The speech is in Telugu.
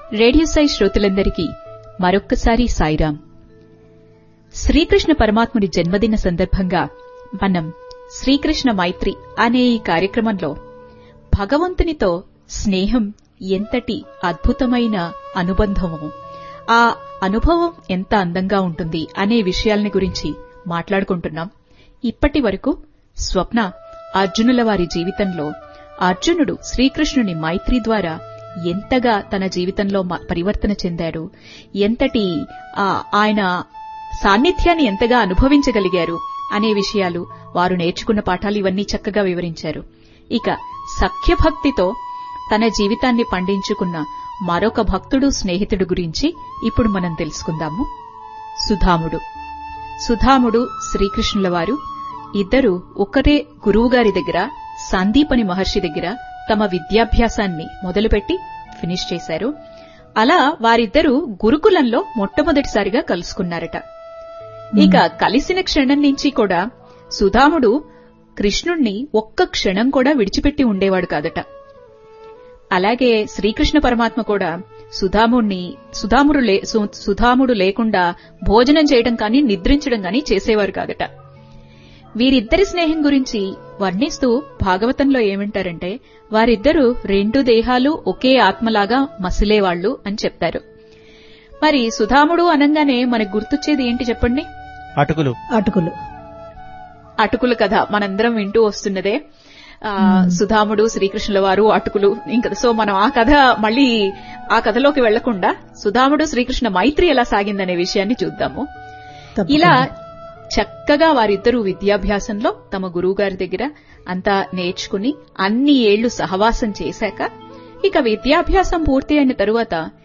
రేడియో సాయి శ్రోతలందరికీ మరొక్కసారి సాయిరాం శ్రీకృష్ణ పరమాత్ముడి జన్మదిన సందర్భంగా మనం శ్రీకృష్ణ మైత్రి అనే ఈ కార్యక్రమంలో భగవంతునితో స్నేహం ఎంతటి అద్భుతమైన అనుబంధమో ఆ అనుభవం ఎంత అందంగా ఉంటుంది అనే విషయాల్ని గురించి మాట్లాడుకుంటున్నాం ఇప్పటి వరకు స్వప్న అర్జునుల వారి జీవితంలో అర్జునుడు శ్రీకృష్ణుని మైత్రి ద్వారా ఎంతగా తన జీవితంలో పరివర్తన చెందాడు ఎంతటి ఆయన సాన్నిధ్యాన్ని ఎంతగా అనుభవించగలిగారు అనే విషయాలు వారు నేర్చుకున్న పాఠాలు ఇవన్నీ చక్కగా వివరించారు ఇక సఖ్యభక్తితో తన జీవితాన్ని పండించుకున్న మరొక భక్తుడు స్నేహితుడు గురించి ఇప్పుడు మనం తెలుసుకుందాము సుధాముడు సుధాముడు శ్రీకృష్ణుల వారు ఇద్దరు ఒకరే గురువుగారి దగ్గర సందీపని మహర్షి దగ్గర తమ విద్యాభ్యాసాన్ని మొదలుపెట్టి ఫినిష్ చేశారు అలా వారిద్దరూ గురుకులంలో మొట్టమొదటిసారిగా కలుసుకున్నారట ఇక కలిసిన క్షణం నుంచి కూడా సుధాముడు కృష్ణుణ్ణి ఒక్క క్షణం కూడా విడిచిపెట్టి ఉండేవాడు కాదట అలాగే శ్రీకృష్ణ పరమాత్మ కూడా సుధాముణ్ణి సుధాముడు సుధాముడు లేకుండా భోజనం చేయడం కానీ నిద్రించడం కానీ చేసేవారు కాదట వీరిద్దరి స్నేహం గురించి వర్ణిస్తూ భాగవతంలో ఏమంటారంటే వారిద్దరూ రెండు దేహాలు ఒకే ఆత్మలాగా మసిలేవాళ్లు అని చెప్తారు మరి సుధాముడు అనంగానే మనకు గుర్తొచ్చేది ఏంటి చెప్పండి అటుకులు అటుకులు అటుకులు కథ మనందరం వింటూ వస్తున్నదే సుధాముడు శ్రీకృష్ణుల వారు అటుకులు ఇంకా సో మనం ఆ కథ మళ్ళీ ఆ కథలోకి వెళ్లకుండా సుధాముడు శ్రీకృష్ణ మైత్రి ఎలా సాగిందనే విషయాన్ని చూద్దాము ఇలా చక్కగా వారిద్దరూ విద్యాభ్యాసంలో తమ గురువుగారి దగ్గర అంతా నేర్చుకుని అన్ని ఏళ్లు సహవాసం చేశాక ఇక విద్యాభ్యాసం పూర్తి అయిన తరువాత